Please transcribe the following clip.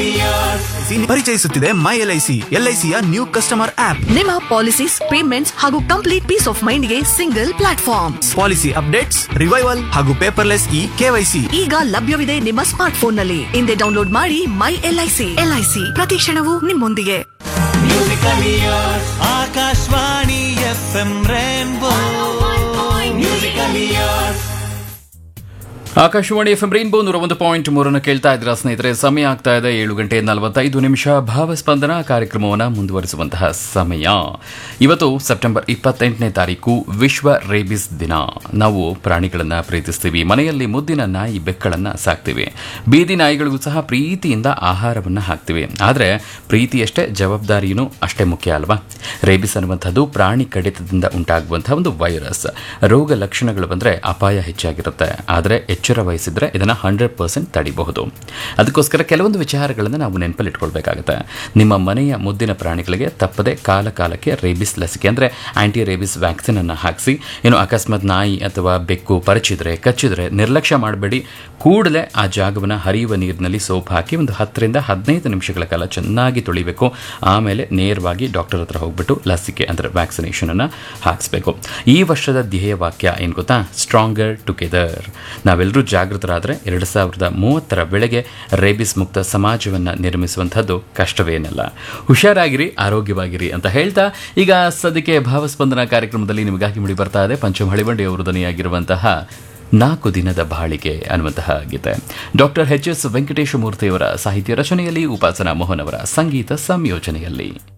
ಪರಿಚಯಿಸುತ್ತಿದೆ my L I C L I ಸಿಯ new customer app ನಿಮ್ಮ policies payments ಹಾಗೂ complete peace of ಮೈಂಡ್ಗೆ single platform policy updates revival ಹಾಗೂ paperless e KYC ಈಗ ಲಭ್ಯವಿದೆ ನಿಮ್ಮ ಸ್ಮಾರ್ಟ್ ಫೋನ್ ನಲ್ಲಿ ಹಿಂದೆ ಡೌನ್ಲೋಡ್ ಮಾಡಿ ಮೈ ಎಲ್ಐಸಿ ಎಲ್ಐಸಿ ಪ್ರತಿ ಕ್ಷಣವೂ ನಿಮ್ಮೊಂದಿಗೆ Akashvani F M rainbow Akashvani F M rainbow ನೂರ ಒಂದು ಪಾಯಿಂಟ್ ಮೂರನ್ನು ಕೇಳ್ತಾ ಇದ್ದೀರಾ ಸ್ನೇಹಿತರೆ ಸಮಯ ಆಗ್ತಾ ಇದೆ ಏಳು ಗಂಟೆ ನಲವತ್ತೈದು ನಿಮಿಷ ಭಾವಸ್ಪಂದನ ಕಾರ್ಯಕ್ರಮವನ್ನು ಮುಂದುವರಿಸುವಂತಹ ಸಮಯ ಇವತ್ತು ಸೆಪ್ಟೆಂಬರ್ ಇಪ್ಪತ್ತೆಂಟನೇ ತಾರೀಕು ವಿಶ್ವ ರೇಬಿಸ್ ದಿನ ನಾವು ಪ್ರಾಣಿಗಳನ್ನು ಪ್ರೀತಿಸ್ತೀವಿ ಮನೆಯಲ್ಲಿ ಮುದ್ದಿನ ನಾಯಿ ಬೆಕ್ಕಳನ್ನು ಸಾಕ್ತೀವಿ ಬೀದಿ ನಾಯಿಗಳಿಗೂ ಸಹ ಪ್ರೀತಿಯಿಂದ ಆಹಾರವನ್ನು ಹಾಕ್ತೀವಿ ಆದರೆ ಪ್ರೀತಿಯಷ್ಟೇ ಜವಾಬ್ದಾರಿಯೂ ಅಷ್ಟೇ ಮುಖ್ಯ ಅಲ್ವಾ ರೇಬಿಸ್ ಅನ್ನುವಂಥದ್ದು ಪ್ರಾಣಿ ಕಡಿತದಿಂದ ಉಂಟಾಗುವಂತಹ ಒಂದು ವೈರಸ್ ರೋಗ ಲಕ್ಷಣಗಳು ಬಂದರೆ ಅಪಾಯ ಹೆಚ್ಚಾಗಿರುತ್ತೆ ಆದರೆ ಎಚ್ಚರ ವಹಿಸಿದ್ರೆ ಇದನ್ನು ಹಂಡ್ರೆಡ್ ಪರ್ಸೆಂಟ್ ತಡಿಬಹುದು ಅದಕ್ಕೋಸ್ಕರ ಕೆಲವೊಂದು ವಿಚಾರಗಳನ್ನು ನಾವು ನೆನಪಲ್ಲಿ ಇಟ್ಕೊಳ್ಬೇಕಾಗುತ್ತೆ ನಿಮ್ಮ ಮನೆಯ ಮುದ್ದಿನ ಪ್ರಾಣಿಗಳಿಗೆ ತಪ್ಪದೆ ಕಾಲ ಕಾಲಕ್ಕೆ ರೇಬಿಸ್ ಲಸಿಕೆ ಅಂದರೆ ಆಂಟಿ ರೇಬಿಸ್ ವ್ಯಾಕ್ಸಿನ್ ಅನ್ನು ಹಾಕಿಸಿ ಇನ್ನು ಅಕಸ್ಮಾತ್ ನಾಯಿ ಅಥವಾ ಬೆಕ್ಕು ಪರಚಿದ್ರೆ ಕಚ್ಚಿದ್ರೆ ನಿರ್ಲಕ್ಷ್ಯ ಮಾಡಬೇಡಿ ಕೂಡಲೇ ಆ ಜಾಗವನ್ನು ಹರಿಯುವ ನೀರಿನಲ್ಲಿ ಸೋಪ್ ಹಾಕಿ ಒಂದು ಹತ್ತರಿಂದ ಹದಿನೈದು ನಿಮಿಷಗಳ ಕಾಲ ಚೆನ್ನಾಗಿ ತೊಳಿಬೇಕು ಆಮೇಲೆ ನೇರವಾಗಿ ಡಾಕ್ಟರ್ ಹತ್ರ ಹೋಗ್ಬಿಟ್ಟು ಲಸಿಕೆ ಅಂದರೆ ವ್ಯಾಕ್ಸಿನೇಷನ್ ಅನ್ನು ಹಾಕಿಸ್ಬೇಕು ಈ ವರ್ಷದ ಧ್ಯೇಯ ವಾಕ್ಯ ಏನು ಗೊತ್ತಾ ಸ್ಟ್ರಾಂಗರ್ ಟುಗೆದರ್ ನಾವೆಲ್ಲರೂ ಜಾಗೃತರಾದರೆ ಎರಡು ಸಾವಿರದ ಮೂವತ್ತರ ವೇಳೆಗೆ ರೇಬಿಸ್ ಮುಕ್ತ ಸಮಾಜವನ್ನು ನಿರ್ಮಿಸುವಂಥದ್ದು ಕಷ್ಟವೇನಲ್ಲ ಹುಷಾರಾಗಿರಿ ಆರೋಗ್ಯವಾಗಿರಿ ಅಂತ ಹೇಳ್ತಾ ಈಗ ಸದ್ಯಕ್ಕೆ ಭಾವಸ್ಪಂದನ ಕಾರ್ಯಕ್ರಮದಲ್ಲಿ ನಿಮಗಾಗಿ ಮುಡಿ ಬರ್ತಾ ಇದೆ ಪಂಚಮ ಹಳಿವಂಡಿ ಅವರು ಧ್ವನಿಯಾಗಿರುವಂತಹ ನಾಲ್ಕು ದಿನದ ಬಾಳಿಕೆ ಅನ್ನುವಂತಹ ಗೀತೆ ಡಾಕ್ಟರ್ ಎಚ್ ಎಸ್ ವೆಂಕಟೇಶ ಮೂರ್ತಿಯವರ ಸಾಹಿತ್ಯ ರಚನೆಯಲ್ಲಿ ಉಪಾಸನಾ ಮೋಹನ್ ಅವರ ಸಂಗೀತ ಸಂಯೋಜನೆಯಲ್ಲಿ